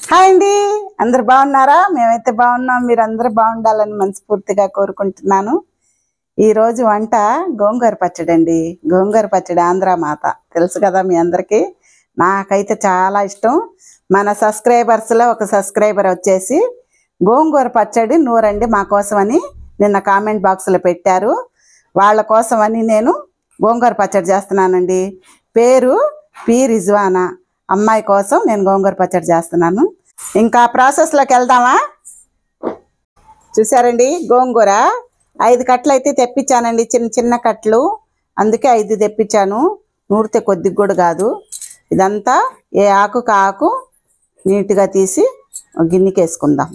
hi అండి అందరు బాగున్నారా మేమైతే బాగున్నాం మీరు అందరూ బాగుండాలని మనస్ఫూర్తిగా కోరుకుంటున్నాను ఈ రోజు వంట గోంగూర పచ్చడి అండి గోంగూర పచ్చడి ఆంధ్ర మాత తెలుసు కదా మీ అందరికీ నాకైతే చాలా ఇష్టం మన సబ్స్క్రైబర్స్లో ఒక సబ్స్క్రైబర్ వచ్చేసి గోంగూర పచ్చడి నూరండి మా కోసమని నిన్న కామెంట్ బాక్స్లో పెట్టారు వాళ్ళ కోసమని నేను గోంగూర పచ్చడి చేస్తున్నానండి పేరు పి రిజ్వానా అమ్మాయి కోసం నేను గోంగూర పచ్చడి చేస్తున్నాను ఇంకా ప్రాసెస్లోకి వెళ్దామా చూసారండి గోంగూర ఐదు కట్టలు అయితే తెప్పించానండి చిన్న చిన్న కట్టలు అందుకే ఐదు తెప్పించాను నూరితే కొద్దిగా కూడా కాదు ఇదంతా ఏ ఆకుకు ఆకు నీట్గా తీసి ఒక గిన్నెకి వేసుకుందాం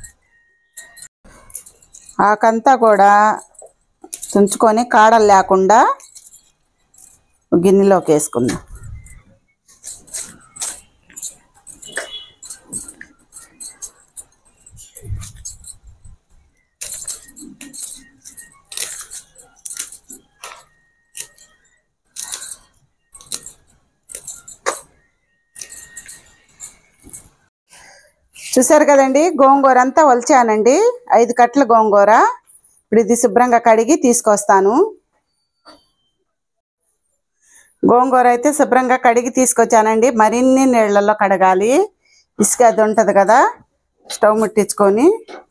ఆకంతా కూడా తుంచుకొని కాడలు లేకుండా ఒక గిన్నెలోకి వేసుకుందాం చూసారు కదండి గోంగూర అంతా ఒలిచానండి ఐదు కట్టల గోంగూర ఇప్పుడు ఇది శుభ్రంగా కడిగి తీసుకొస్తాను గోంగూర అయితే శుభ్రంగా కడిగి తీసుకొచ్చానండి మరిన్ని నీళ్ళల్లో కడగాలి ఇసుక అది ఉంటుంది కదా స్టవ్ ముట్టించుకొని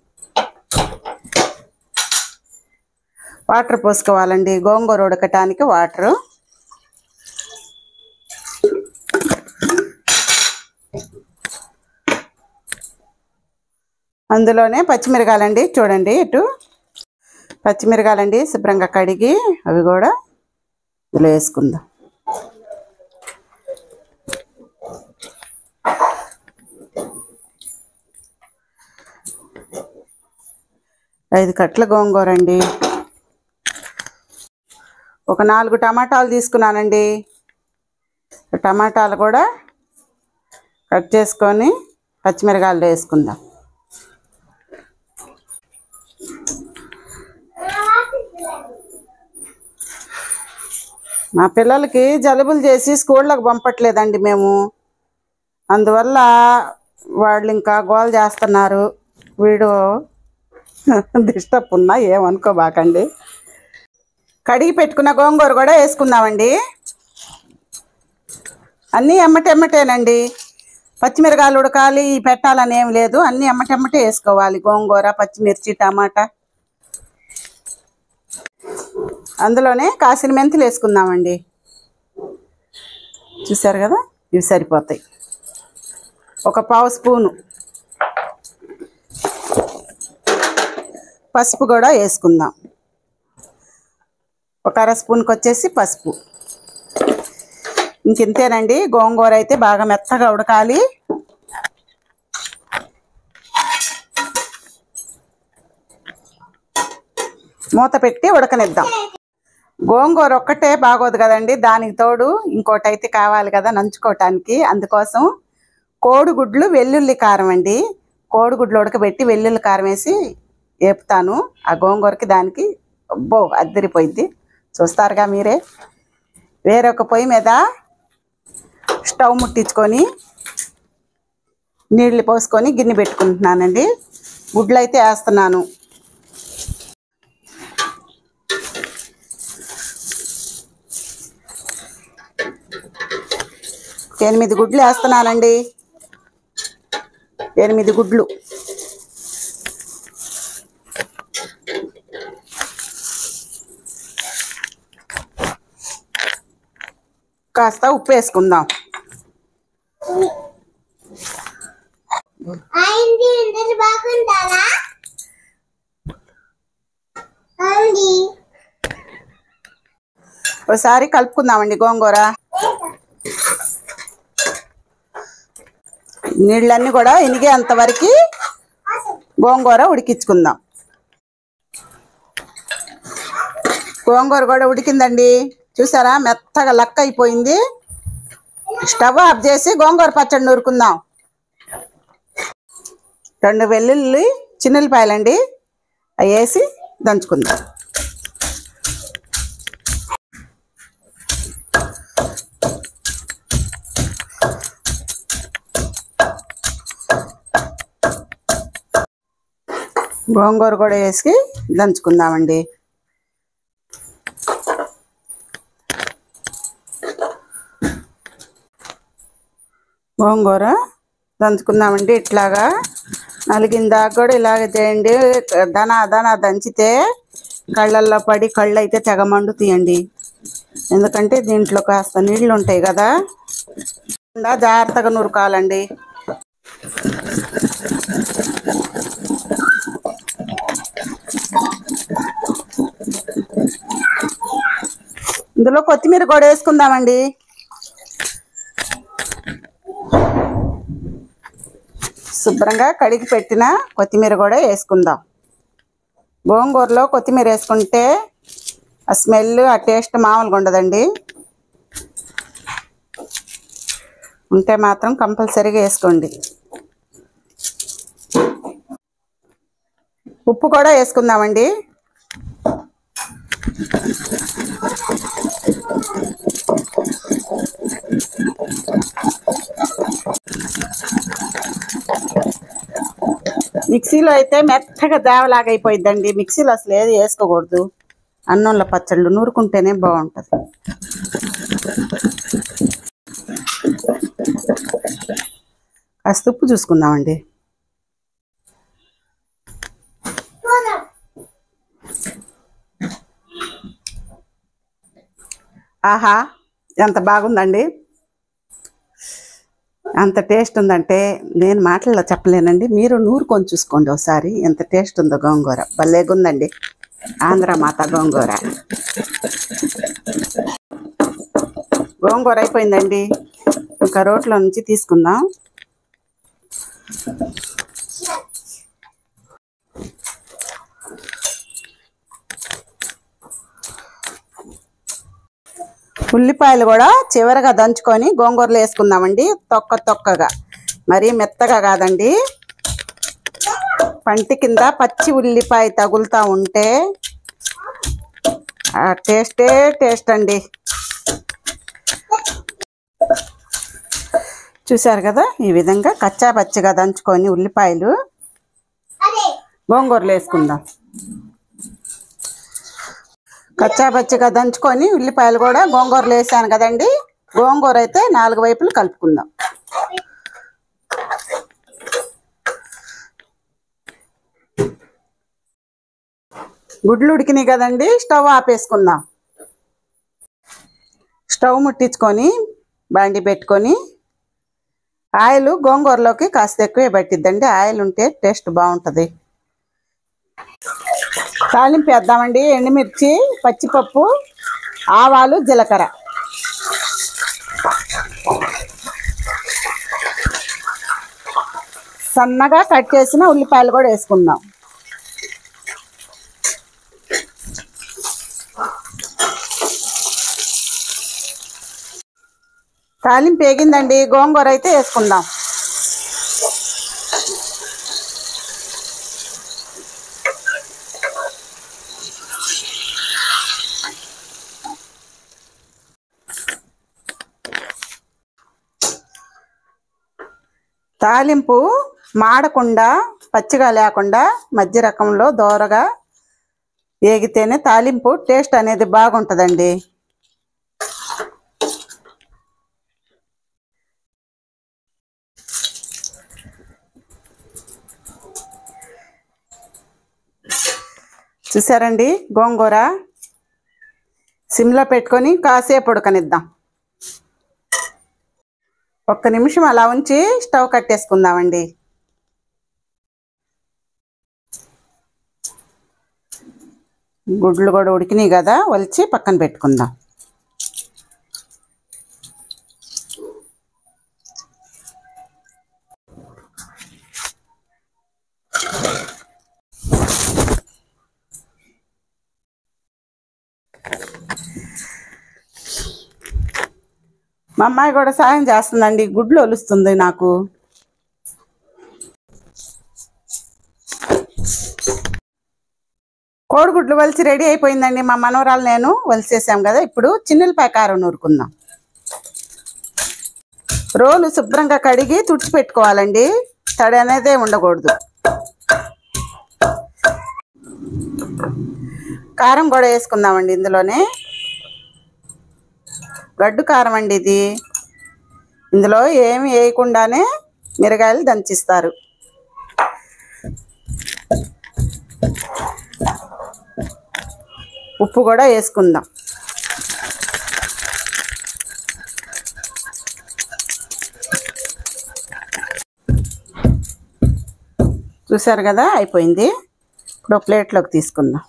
వాటర్ పోసుకోవాలండి గోంగూర ఉడకటానికి వాటరు అందులోనే పచ్చిమిరకాయలండి చూడండి ఇటు పచ్చిమిరకాయలండి శుభ్రంగా కడిగి అవి కూడా ఇందులో వేసుకుందాం ఐదు కట్ల గోంగూర అండి ఒక నాలుగు టమాటాలు తీసుకున్నానండి టమాటాలు కూడా కట్ చేసుకొని పచ్చిమిరకాయలు వేసుకుందాం మా పిల్లలకి జలుబులు చేసి స్కూళ్ళకి పంపట్లేదండి మేము అందువల్ల వాళ్ళు ఇంకా గోల్ చేస్తున్నారు వీడు డిస్టర్బ్ ఉన్నా ఏమనుకోబాకండి కడిగి పెట్టుకున్న గోంగూర కూడా వేసుకుందామండి అన్నీ ఎమ్మటెమ్మటేనండి పచ్చిమిరకాయలు ఉడకాలి పెట్టాలని ఏం లేదు అన్నీ ఎమ్మటెమ్మటే వేసుకోవాలి గోంగూర పచ్చిమిర్చి టమాటా అందులోనే కాసిన మెంతులు వేసుకుందామండి చూసారు కదా ఇవి సరిపోతాయి ఒక పావు స్పూను పసుపు కూడా వేసుకుందాం ఒక అర స్పూన్కి వచ్చేసి పసుపు ఇంకింతేనండి గోంగూర అయితే బాగా మెత్తగా ఉడకాలి మూత పెట్టి ఉడకనిద్దాం గోంగూర ఒక్కటే బాగోదు కదండి దానికి తోడు ఇంకోటి అయితే కావాలి కదా నంచుకోవటానికి అందుకోసం కోడిగుడ్లు వెల్లుల్లి కారం అండి కోడిగుడ్లు ఉడకబెట్టి వెల్లుల్లి కారం వేసి వేపుతాను ఆ గోంగూరకి దానికి అబ్బో అద్దరిపోయింది చూస్తారుగా మీరే వేరొక పొయ్యి మీద స్టవ్ ముట్టించుకొని నీళ్లు పోసుకొని గిన్నె పెట్టుకుంటున్నానండి గుడ్లు అయితే వేస్తున్నాను ఎనిమిది గుడ్లు వేస్తున్నానండి ఎనిమిది గుడ్లు కాస్త ఉప్పు వేసుకుందాం అయింది అందరు బాగుంటారా అవుంది ఒకసారి కలుపుకుందామండి గోంగూర నీళ్ళన్నీ కూడా ఇనిగేంత వరకు గోంగూర ఉడికించుకుందాం గోంగూర కూడా ఉడికిందండి చూసారా మెత్తగా లక్క అయిపోయింది స్టవ్ ఆఫ్ చేసి గోంగూర పచ్చడి నూరుకుందాం రెండు వెల్లుల్లి చిన్నులపాయలండి అవి వేసి దంచుకుందాం గోంగూర కూడా వేసి దంచుకుందామండి గోంగూర దంచుకుందామండి ఇట్లాగా నలిగిందాక కూడా ఇలాగ చేయండి దన దన దంచితే కళ్ళల్లో పడి కళ్ళు అయితే తెగ మండుతాయండి ఎందుకంటే దీంట్లో కాస్త నీళ్లు ఉంటాయి కదా ఇలా జాగ్రత్తగా నురకాలండి ఇందులో కొత్తిమీర కూడా వేసుకుందామండి శుభ్రంగా కడిగి పెట్టిన కొత్తిమీర కూడా వేసుకుందాం గోంగూరలో కొత్తిమీర వేసుకుంటే ఆ స్మెల్ ఆ టేస్ట్ మామూలుగా ఉండదండి ఉంటే మాత్రం కంపల్సరీగా వేసుకోండి ఉప్పు కూడా వేసుకుందామండి మిక్సీలో అయితే మెత్తగా దేవలాగా అయిపోయిద్దండి మిక్సీలో అసలు ఏది వేసుకోకూడదు అన్నంలో పచ్చళ్ళు నూరుకుంటేనే బాగుంటుంది కాస్త ఉప్పు చూసుకుందామండి ఆహా ఎంత బాగుందండి అంత టేస్ట్ ఉందంటే నేను మాటల్లో చెప్పలేనండి మీరు నూరుకొని చూసుకోండి ఒకసారి ఎంత టేస్ట్ ఉందో గోంగూర భలేగుందండి ఆంధ్ర మాత గోంగూర గోంగూర అయిపోయిందండి ఇంకా రోట్లో నుంచి తీసుకుందాం ఉల్లిపాయలు కూడా చివరగా దంచుకొని గోంగూరలో వేసుకుందామండి తొక్క తొక్కగా మరీ మెత్తగా కాదండి పంటి కింద పచ్చి ఉల్లిపాయ తగులుతూ ఉంటే ఆ టేస్టే టేస్ట్ అండి చూశారు కదా ఈ విధంగా కచ్చా పచ్చిగా దంచుకొని ఉల్లిపాయలు అదే గోంగూరలో వేసుకుందాం కచ్చా పచ్చిగా దంచుకొని ఉల్లిపాయలు కూడా గోంగూరలో వేసాను కదండి గోంగూర అయితే నాలుగు వైపులు కలుపుకుందాం గుడ్లు ఉడికినాయి కదండి స్టవ్ ఆపేసుకుందాం స్టవ్ ముట్టించుకొని బాండి పెట్టుకొని ఆయిల్ గోంగూరలోకి కాస్త ఎక్కువే పట్టిద్దండి ఆయిల్ ఉంటే టేస్ట్ బాగుంటుంది తాలింపు వేద్దామండి ఎండుమిర్చి పచ్చిపప్పు ఆవాలు జీలకర్ర సన్నగా కట్ చేసిన ఉల్లిపాయలు కూడా వేసుకుందాం తాలింపు వేగిందండి గోంగూర అయితే వేసుకుందాం తాలింపు మాడకుండా పచ్చిగా లేకుండా మధ్య రకంలో దోరగా వేగితేనే తాలింపు టేస్ట్ అనేది బాగుంటుందండి చూసారండి గోంగూర సిమ్లో పెట్టుకొని కాసేపు ఉడకనిద్దాం ఒక్క నిమిషం అలా ఉంచి స్టవ్ కట్టేసుకుందామండి గుడ్లు కూడా ఉడికినాయి కదా ఒలిచి పక్కన పెట్టుకుందాం మా అమ్మాయి కూడా సాయం చేస్తుందండి గుడ్లు ఒలుస్తుంది నాకు కోడిగుడ్లు వలిసి రెడీ అయిపోయిందండి మా మనవరాలు నేను వలిసేసాం కదా ఇప్పుడు చిన్నులపాయ కారం నూరుకుందాం రోలు శుభ్రంగా కడిగి తుడిచి పెట్టుకోవాలండి తడి అనేదే ఉండకూడదు కారం కూడా వేసుకుందామండి ఇందులోనే గడ్డు కారం అండి ఇది ఇందులో ఏమి వేయకుండానే మిరగాయలు దంచిస్తారు ఉప్పు కూడా వేసుకుందాం చూసారు కదా అయిపోయింది ఇప్పుడు ఒక ప్లేట్లోకి తీసుకుందాం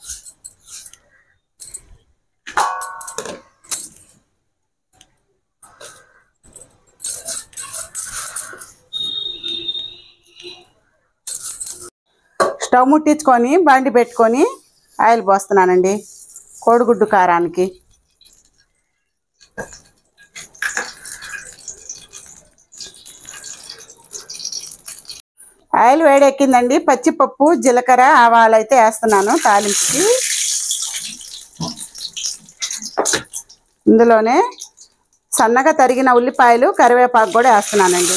స్టవ్ ముట్టించుకొని బండి పెట్టుకొని ఆయిల్ పోస్తున్నానండి కోడిగుడ్డు కారానికి ఆయిల్ వేడెక్కిందండి పచ్చిపప్పు జీలకర్ర ఆవాలు అయితే వేస్తున్నాను తాలింపుకి ఇందులోనే సన్నగా తరిగిన ఉల్లిపాయలు కరివేపాకు కూడా వేస్తున్నానండి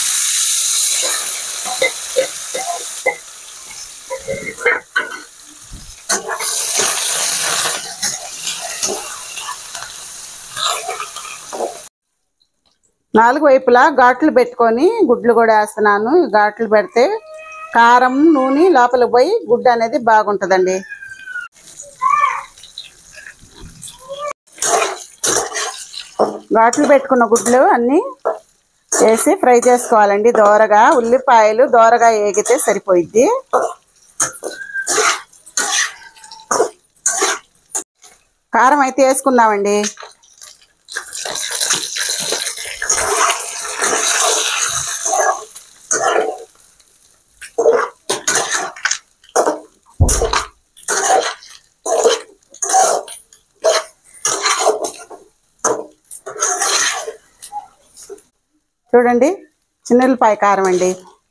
నాలుగు వైపులా ఘాట్లు పెట్టుకొని గుడ్లు కూడా వేస్తున్నాను ఈ ఘాట్లు పెడితే కారం నూనె లోపలికి పోయి గుడ్డు అనేది బాగుంటుందండి ఘాట్లు పెట్టుకున్న గుడ్లు అన్నీ వేసి ఫ్రై చేసుకోవాలండి దోరగా ఉల్లిపాయలు దోరగా ఏగితే సరిపోయిద్ది కారం అయితే వేసుకుందామండి చూడండి చిన్నెల్లిపాయ కారం అండి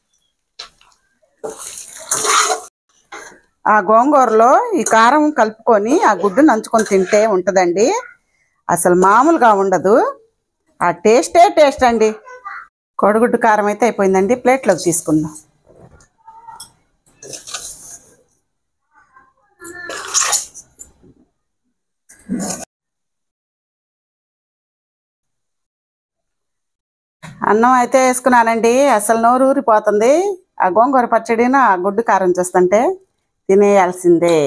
ఆ గోంగూరలో ఈ కారం కలుపుకొని ఆ గుడ్డు నంచుకొని తింటే ఉంటుందండి అసలు మామూలుగా ఉండదు ఆ టేస్టే టేస్ట్ అండి కోడిగుడ్డు కారం అయితే అయిపోయిందండి ప్లేట్లోకి తీసుకుందాం అన్నం అయితే వేసుకున్నానండి అసలు నోరు ఊరిపోతుంది ఆ గోంగూర పచ్చడిన ఆ గుడ్డు కారం చూస్తుంటే తినేయాల్సిందే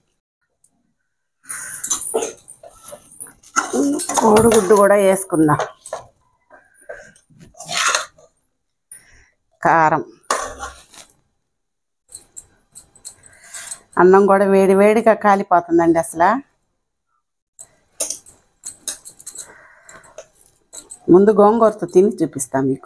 కోడిగుడ్డు కూడా వేసుకుందాం కారం అన్నం కూడా వేడి వేడిగా కాలిపోతుందండి అసలు ముందు గోంగూరతో తిని చూపిస్తా మీకు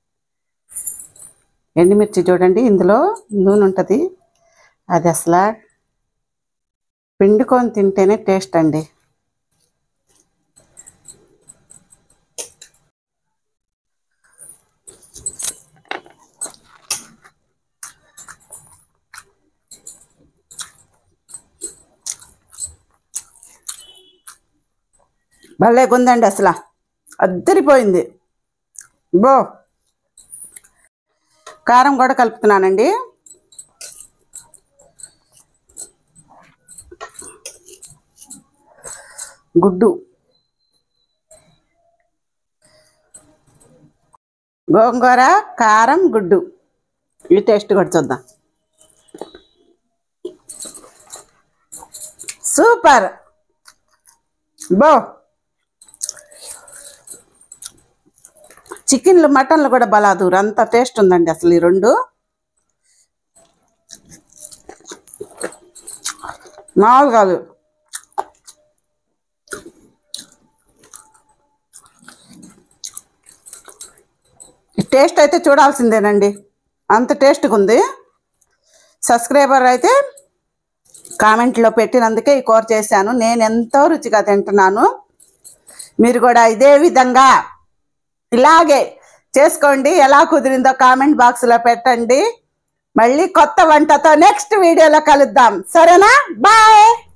ఎండుమిర్చి చూడండి ఇందులో నూనె ఉంటుంది అది అసలు పిండుకొని తింటేనే టేస్ట్ అండి భలే ఉందండి అసలు అద్దరిపోయింది బో కారం కూడా కలుపుతున్నానండి గుడ్డు గోంగూర కారం గుడ్డు ఈ టేస్ట్ కూడా చూద్దాం సూపర్ బో చికెన్లు మటన్లు కూడా బలాదూరు అంత టేస్ట్ ఉందండి అసలు ఈ రెండు మామూలు కాదు ఈ టేస్ట్ అయితే చూడాల్సిందేనండి అంత టేస్ట్గా ఉంది సబ్స్క్రైబర్ అయితే కామెంట్లో పెట్టినందుకే ఈ కూర చేశాను నేను ఎంతో రుచిగా తింటున్నాను మీరు కూడా ఇదే విధంగా ఇలాగే చేసుకోండి ఎలా కుదిరిందో కామెంట్ బాక్స్లో పెట్టండి మళ్ళీ కొత్త వంటతో నెక్స్ట్ వీడియోలో కలుద్దాం సరేనా బాయ్